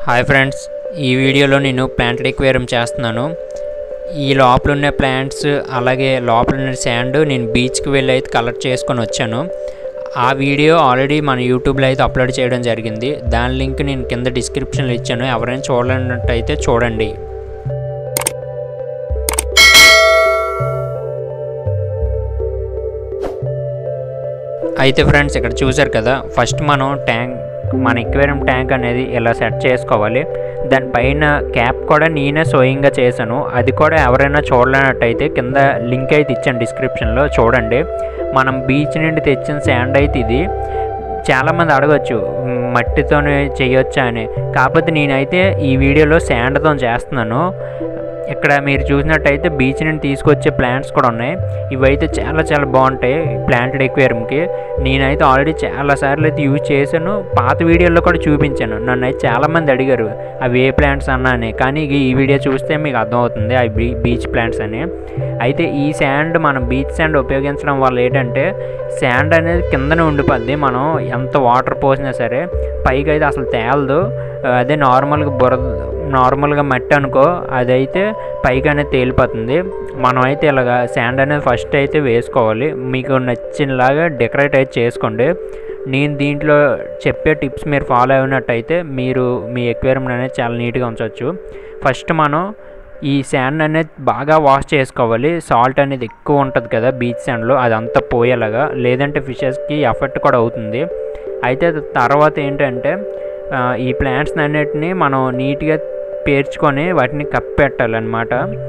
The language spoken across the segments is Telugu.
హాయ్ ఫ్రెండ్స్ ఈ వీడియోలో నేను ప్లాంట్ ఎక్వేరియం చేస్తున్నాను ఈ లోపల ఉన్న ప్లాంట్స్ అలాగే లోపల ఉన్న శాండ్ నేను బీచ్కి వెళ్ళి అయితే కలెక్ట్ చేసుకొని వచ్చాను ఆ వీడియో ఆల్రెడీ మన యూట్యూబ్లో అయితే అప్లోడ్ చేయడం జరిగింది దాని లింక్ నేను కింద డిస్క్రిప్షన్లో ఇచ్చాను ఎవరైనా చూడాలన్నట్టయితే చూడండి అయితే ఫ్రెండ్స్ ఇక్కడ చూసారు కదా ఫస్ట్ మనం ట్యాంక్ మన ఎక్వేరియం ట్యాంక్ అనేది ఇలా సెట్ చేసుకోవాలి దానిపైన క్యాప్ కూడా నేనే స్వయంగా చేశాను అది కూడా ఎవరైనా చూడలేనట్టయితే కింద లింక్ అయితే ఇచ్చాను డిస్క్రిప్షన్లో చూడండి మనం బీచ్ నుండి తెచ్చిన శాండ్ అయితే ఇది చాలామంది అడగచ్చు మట్టితోనే చేయొచ్చా అని కాకపోతే నేనైతే ఈ వీడియోలో శాండ్తో చేస్తున్నాను ఇక్కడ మీరు చూసినట్టయితే బీచ్ నుండి తీసుకొచ్చే ప్లాంట్స్ కూడా ఉన్నాయి ఇవైతే చాలా చాలా బాగుంటాయి ప్లాంటెడ్ ఎక్వేరియంకి నేనైతే ఆల్రెడీ చాలా సార్లు అయితే యూజ్ చేశాను పాత వీడియోలో కూడా చూపించాను నన్ను అయితే చాలామంది అడిగారు అవి ఏ ప్లాంట్స్ అన్నా అని కానీ ఈ వీడియో చూస్తే మీకు అర్థమవుతుంది అవి బీ బీచ్ ప్లాంట్స్ అని అయితే ఈ శాండ్ మనం బీచ్ శాండ్ ఉపయోగించడం వల్ల ఏంటంటే శాండ్ అనేది కిందనే ఉండిపోద్ది మనం ఎంత వాటర్ పోసినా సరే పైకి అయితే అసలు తేలదు అదే నార్మల్గా బురద నార్మల్గా మట్టి అనుకో అదైతే పైకి అనేది తేలిపోతుంది మనం అయితే ఇలాగ శాండ్ అనేది ఫస్ట్ అయితే వేసుకోవాలి మీకు నచ్చినలాగా డెకరేట్ అయితే చేసుకోండి నేను దీంట్లో చెప్పే టిప్స్ మీరు ఫాలో అయినట్టయితే మీరు మీ ఎక్వేరియం అనేది చాలా నీట్గా ఉంచవచ్చు ఫస్ట్ మనం ఈ శాండ్ అనేది బాగా వాష్ చేసుకోవాలి సాల్ట్ అనేది ఎక్కువ ఉంటుంది కదా బీచ్ శాండ్లో అదంతా పోయేలాగా లేదంటే ఫిషెస్కి ఎఫెక్ట్ కూడా అవుతుంది అయితే తర్వాత ఏంటంటే ఈ ప్లాంట్స్ అన్నిటిని మనం నీట్గా పేర్చుకొని వాటిని కప్పెట్టాలన్నమాట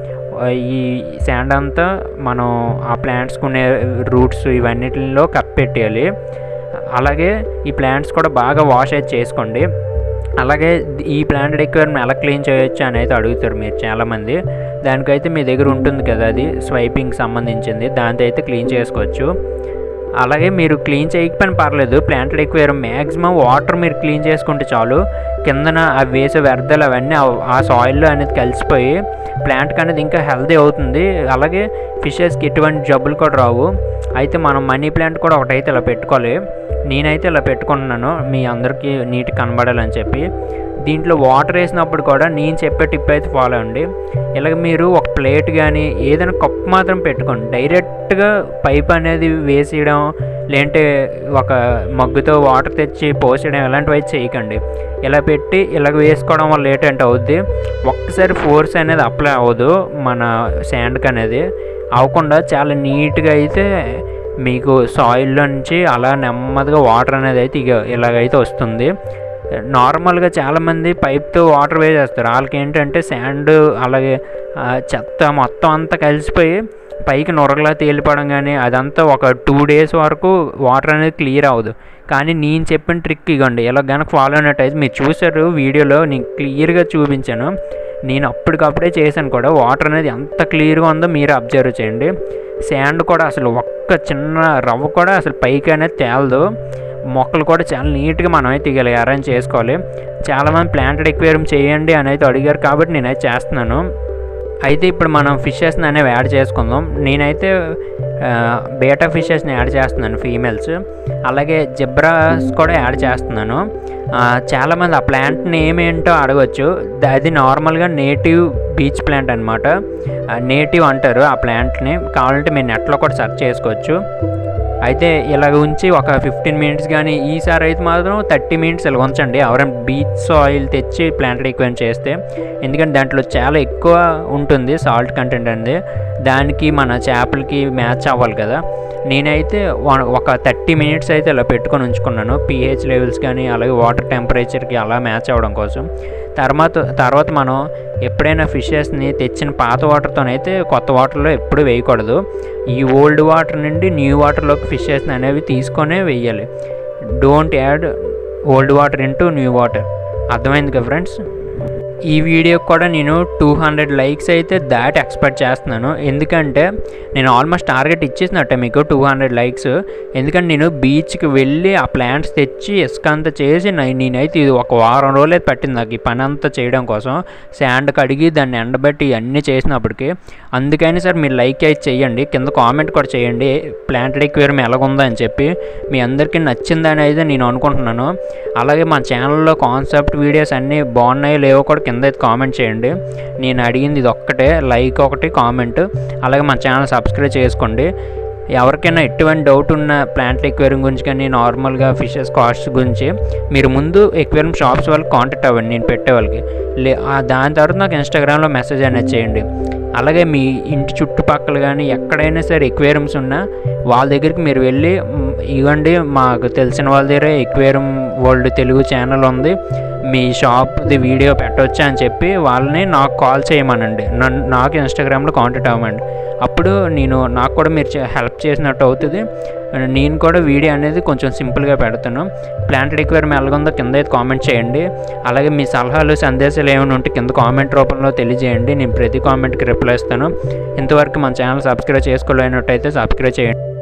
ఈ శాండ్ అంతా మనం ఆ ప్లాంట్స్కి ఉండే రూట్స్ ఇవన్నిటిలో కప్పెట్టేయాలి అలాగే ఈ ప్లాంట్స్ కూడా బాగా వాష్ అయితే చేసుకోండి అలాగే ఈ ప్లాంటెడ్ ఎక్వేరియం ఎలా క్లీన్ చేయొచ్చు అని అయితే అడుగుతారు మీరు చాలామంది దానికైతే మీ దగ్గర ఉంటుంది కదా అది స్వైపింగ్ సంబంధించింది దాంతో అయితే క్లీన్ చేసుకోవచ్చు అలాగే మీరు క్లీన్ చేయకపోయినా పర్లేదు ప్లాంటెడ్ ఎక్వేరియం మ్యాక్సిమం వాటర్ మీరు క్లీన్ చేసుకుంటే చాలు కిందన అవి వేసే వ్యర్థాలు అవన్నీ ఆ సాయిల్లో అనేది కలిసిపోయి ప్లాంట్కి అనేది ఇంకా హెల్తీ అవుతుంది అలాగే ఫిషెస్కి ఎటువంటి జబ్బులు కూడా రావు అయితే మనం మనీ ప్లాంట్ కూడా ఒకటైతే ఇలా పెట్టుకోవాలి నేనైతే ఇలా పెట్టుకుంటున్నాను మీ అందరికీ నీట్ కనబడాలని చెప్పి దీంట్లో వాటర్ వేసినప్పుడు కూడా నేను చెప్పే టిప్ అయితే ఫాలో అండి ఇలాగ మీరు ఒక ప్లేట్ కానీ ఏదైనా కప్ మాత్రం పెట్టుకోండి డైరెక్ట్గా పైప్ అనేది వేసేయడం లేదంటే ఒక మగ్గుతో వాటర్ తెచ్చి పోసేయడం ఇలాంటివి అయితే చేయకండి ఇలా పెట్టి ఇలాగ వేసుకోవడం వల్ల ఏంటంటే అవుద్ది ఒక్కసారి ఫోర్స్ అనేది అప్లై అవ్వదు మన శాండ్కి అనేది అవ్వకుండా చాలా నీట్గా అయితే మీకు సాయిల్లో నుంచి అలా నెమ్మదిగా వాటర్ అనేది అయితే ఇక ఇలాగైతే వస్తుంది నార్మల్గా చాలామంది పైప్తో వాటర్ వేసేస్తారు వాళ్ళకి ఏంటంటే శాండ్ అలాగే చెత్త మొత్తం అంతా కలిసిపోయి పైకి నొరగలా తేలిపోవడం కానీ అదంతా ఒక టూ డేస్ వరకు వాటర్ అనేది క్లియర్ అవ్వదు కానీ నేను చెప్పిన ట్రిక్ ఇవ్వండి ఇలా కనుక ఫాలో అయినట్టయితే మీరు చూసారు వీడియోలో నేను క్లియర్గా చూపించాను నేను అప్పటికప్పుడే చేశాను కూడా వాటర్ అనేది ఎంత క్లియర్గా ఉందో మీరు అబ్జర్వ్ చేయండి శాండ్ కూడా అసలు ఒక్క చిన్న రవ్వ కూడా అసలు పైకి అనేది తేలదు మొక్కలు కూడా చాలా నీట్గా మనం అయితే ఇక అరేంజ్ చేసుకోవాలి చాలామంది ప్లాంటెడ్ ఎక్వేరియం చేయండి అని అయితే అడిగారు కాబట్టి నేనైతే చేస్తున్నాను అయితే ఇప్పుడు మనం ఫిషెస్ని అనేవి యాడ్ చేసుకుందాం నేనైతే బేటా ఫిషెస్ని యాడ్ చేస్తున్నాను ఫీమేల్స్ అలాగే జిబ్రాస్ కూడా యాడ్ చేస్తున్నాను చాలామంది ఆ ప్లాంట్ నేమ్ ఏంటో అడగచ్చు అది నార్మల్గా నేటివ్ బీచ్ ప్లాంట్ అనమాట నేటివ్ అంటారు ఆ ప్లాంట్ని కావాలంటే మీరు నెట్లో కూడా సెర్చ్ చేసుకోవచ్చు అయితే ఇలాగ ఉంచి ఒక ఫిఫ్టీన్ మినిట్స్ కానీ ఈసారి అయితే మాత్రం థర్టీ మినిట్స్ ఇలా ఉంచండి ఎవరైనా బీచ్ సాయిల్ తెచ్చి ప్లాంటెడ్ ఎక్వేరియం చేస్తే ఎందుకంటే దాంట్లో చాలా ఎక్కువ ఉంటుంది సాల్ట్ కంటెంట్ అనేది దానికి మన చేపలకి మ్యాచ్ అవ్వాలి కదా నేనైతే ఒక థర్టీ మినిట్స్ అయితే ఇలా పెట్టుకొని ఉంచుకున్నాను పిహెచ్ లెవెల్స్ కానీ అలాగే వాటర్ టెంపరేచర్కి అలా మ్యాచ్ అవ్వడం కోసం తర్వాత తర్వాత మనం ఎప్పుడైనా ఫిషెస్ని తెచ్చిన పాత వాటర్తోనైతే కొత్త వాటర్లో ఎప్పుడు వేయకూడదు ఈ ఓల్డ్ వాటర్ నుండి న్యూ వాటర్లోకి ఫిషెస్ని అనేవి తీసుకొనే వేయాలి don't add old water into new water అర్థమైంది కదా ఫ్రెండ్స్ ఈ వీడియోకి కూడా నేను టూ హండ్రెడ్ లైక్స్ అయితే దాటి ఎక్స్పెక్ట్ చేస్తున్నాను ఎందుకంటే నేను ఆల్మోస్ట్ టార్గెట్ ఇచ్చేసినట్టే మీకు టూ హండ్రెడ్ లైక్స్ ఎందుకంటే నేను బీచ్కి వెళ్ళి ఆ ప్లాంట్స్ తెచ్చి ఇసుక అంతా చేసి నేనైతే ఇది ఒక వారం రోజులే పట్టింది నాకు ఈ పని అంతా చేయడం కోసం శాండ్ కడిగి దాన్ని ఎండబెట్టి ఇవన్నీ చేసినప్పటికీ అందుకని సార్ మీరు లైక్ అయితే చేయండి కింద కామెంట్ కూడా చేయండి ప్లాంటెడ్ ఎక్వేరియం ఎలాగుందా అని చెప్పి మీ అందరికీ నచ్చిందని అయితే నేను అనుకుంటున్నాను అలాగే మా ఛానల్లో కాన్సెప్ట్ వీడియోస్ అన్నీ బాగున్నాయో లేవో కూడా కింద అయితే కామెంట్ చేయండి నేను అడిగింది ఇది ఒక్కటే లైక్ ఒకటి కామెంట్ అలాగే మా ఛానల్ సబ్స్క్రైబ్ చేసుకోండి ఎవరికైనా ఎటువంటి డౌట్ ఉన్న ప్లాంట్ ఎక్వేరియం గురించి కానీ నార్మల్గా ఫిషెస్ కాస్ట్ గురించి మీరు ముందు ఎక్వేరియం షాప్స్ వాళ్ళకి కాంటాక్ట్ అవ్వండి నేను పెట్టే వాళ్ళకి లే ఆ దాని తర్వాత నాకు ఇన్స్టాగ్రామ్లో మెసేజ్ అనేది చేయండి అలాగే మీ ఇంటి చుట్టుపక్కల కానీ ఎక్కడైనా సరే ఎక్వేరియంస్ ఉన్నా వాళ్ళ దగ్గరికి మీరు వెళ్ళి "మ్, ఇవ్వండి మాకు తెలిసిన వాళ్ళ దగ్గర ఎక్వేరియం వరల్డ్ తెలుగు ఛానల్ ఉంది మీ షాప్ది వీడియో పెట్టవచ్చా అని చెప్పి వాళ్ళని నాకు కాల్ చేయమనండి నన్ను నాకు ఇన్స్టాగ్రామ్లో కాంటాక్ట్ అవ్వమండి అప్పుడు నేను నాకు కూడా మీరు చే- హెల్ప్ చేసినట్టు అవుతుంది నేను కూడా వీడియో అనేది కొంచెం సింపుల్గా పెడతాను ప్లాంటెడ్ ఎక్వేరియం ఎలాగుందో కింద అయితే కామెంట్ చేయండి అలాగే మీ సలహాలు సందేశాలు ఏమైనా ఉంటే కింద కామెంట్ రూపంలో తెలియజేయండి నేను ప్రతి కామెంట్కి రిప్లై ఇస్తాను ఇంతవరకు మన ఛానల్ సబ్స్క్రైబ్ చేసుకోలేనట్టయితే సబ్స్క్రైబ్ చేయండి